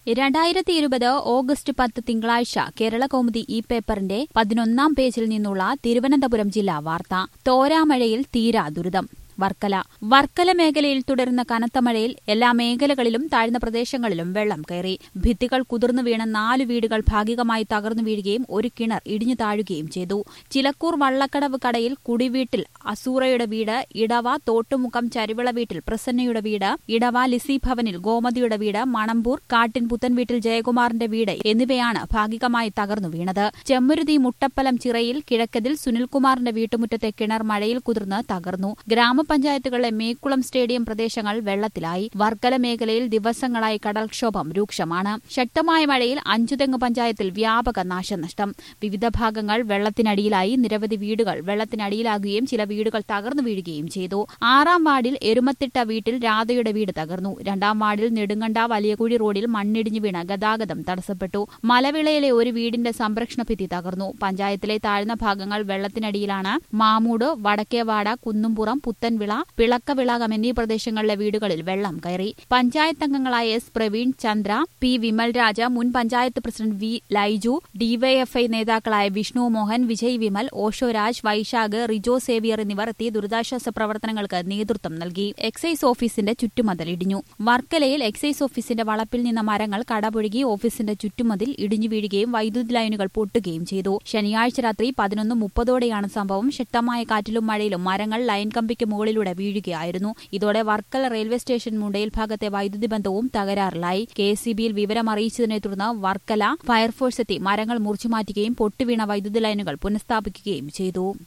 രണ്ടായിരത്തി ഇരുപത് ഓഗസ്റ്റ് പത്ത് തിങ്കളാഴ്ച കേരള കൗമുദി ഈ പേപ്പറിന്റെ പതിനൊന്നാം പേജിൽ നിന്നുള്ള തിരുവനന്തപുരം ജില്ലാ വാർത്ത തോരാമഴയിൽ തീരാ ദുരിതം വർക്കല വർക്കല മേഖലയിൽ തുടരുന്ന കനത്ത മഴയിൽ എല്ലാ മേഖലകളിലും താഴ്ന്ന പ്രദേശങ്ങളിലും വെള്ളം കയറി ഭിത്തികൾ കുതിർന്നു വീണ നാല് വീടുകൾ ഭാഗികമായി തകർന്നു വീഴുകയും ഒരു കിണർ ഇടിഞ്ഞു താഴുകയും ചെയ്തു ചിലക്കൂർ വള്ളക്കടവ് കടയിൽ കുടിവീട്ടിൽ അസൂറയുടെ വീട് ഇടവ തോട്ടുമുഖം ചരുവിള വീട്ടിൽ പ്രസന്നയുടെ വീട് ഇടവ ലിസി ഭവനിൽ ഗോമതിയുടെ വീട് മണമ്പൂർ കാട്ടിൻ പുത്തൻ വീട്ടിൽ ജയകുമാറിന്റെ വീട് എന്നിവയാണ് ഭാഗികമായി തകർന്നു വീണത് ചെമ്മരുതി മുട്ടപ്പലം ചിറയിൽ കിഴക്കതിൽ സുനിൽകുമാറിന്റെ വീട്ടുമുറ്റത്തെ കിണർ മഴയിൽ കുതിർന്ന് തകർന്നു ഗ്രാമപഞ്ചായത്തുകളിലെ മേക്കുളം സ്റ്റേഡിയം പ്രദേശങ്ങൾ വെള്ളത്തിലായി വർക്കല മേഖലയിൽ ദിവസങ്ങളായി കടൽക്ഷോഭം രൂക്ഷമാണ് ശക്തമായ മഴയിൽ അഞ്ചുതെങ്ങ് പഞ്ചായത്തിൽ വ്യാപക നാശനഷ്ടം വിവിധ ഭാഗങ്ങൾ വെള്ളത്തിനടിയിലായി നിരവധി വീടുകൾ വെള്ളത്തിനടിയിലാകുകയും ചില വീടുകൾ തകർന്നു വീഴുകയും ചെയ്തു ആറാം വാർഡിൽ എരുമത്തിട്ട വീട്ടിൽ രാധയുടെ വീട് തകർന്നു രണ്ടാം വാർഡിൽ നെടുങ്കണ്ട വലിയകുഴി റോഡിൽ മണ്ണിടിഞ്ഞു വീണ് ഗതാഗതം തടസ്സപ്പെട്ടു മലവിളയിലെ ഒരു വീടിന്റെ സംരക്ഷണ ഭിത്തി തകർന്നു പഞ്ചായത്തിലെ താഴ്ന്ന ഭാഗങ്ങൾ വെള്ളത്തിനടിയിലാണ് മാമൂട് വടക്കേവാട കുന്നുംപുറം പുത്തൻവിള പിളക്കവിളകം എന്നീ പ്രദേശങ്ങളിലെ വീടുകളിൽ വെള്ളം കയറി പഞ്ചായത്ത് അംഗങ്ങളായ എസ് പ്രവീൺ ചന്ദ്ര പി വിമൽ രാജ മുൻ panchayat president V Laiju DYFI നേതാക്കളായ വിഷ്ണു മോഹൻ വിജയ് വിമൽ ഓഷോ രാജ് വൈശാഖ് റിജോ സേവിയർ എന്നിവർ എത്തി ദുരിതാശ്വാസ പ്രവർത്തനങ്ങൾക്ക് നേതൃത്വം നൽകി എക്സൈസ് ഓഫീസിന്റെ ചുറ്റുമതിൽ ഇടിഞ്ഞു വർക്കലയിൽ എക്സൈസ് ഓഫീസിന്റെ വളപ്പിൽ നിന്ന മരങ്ങൾ കടപുഴകി ഓഫീസിന്റെ ചുറ്റുമതിൽ ഇടിഞ്ഞു വീഴുകയും വൈദ്യുതി ലൈനുകൾ പൊട്ടുകയും ചെയ്തു ശനിയാഴ്ച രാത്രി പതിനൊന്ന് മുപ്പതോടെയാണ് സംഭവം ശക്തമായ കാറ്റിലും മഴയിലും മരങ്ങൾ ലൈൻ കമ്പിക്ക് മുകളിലൂടെ വീഴുകയായിരുന്നു ഇതോടെ വർക്കല റെയിൽവേ സ്റ്റേഷൻ മുണ്ടയിൽ ഭാഗത്തെ വൈദ്യുതി ബന്ധവും തകരാറിലായി കെ സി ബിയിൽ വിവരം അറിയിച്ചതിനെ തുടർന്ന് വർക്കല ഫയർഫോഴ്സ് എത്തി മരങ്ങൾ മുറിച്ചുമാറ്റുകയും പൊട്ടുവീണ വൈദ്യുതി ലൈനുകൾ പുനഃസ്ഥാപിക്കുകയും ചെയ്തു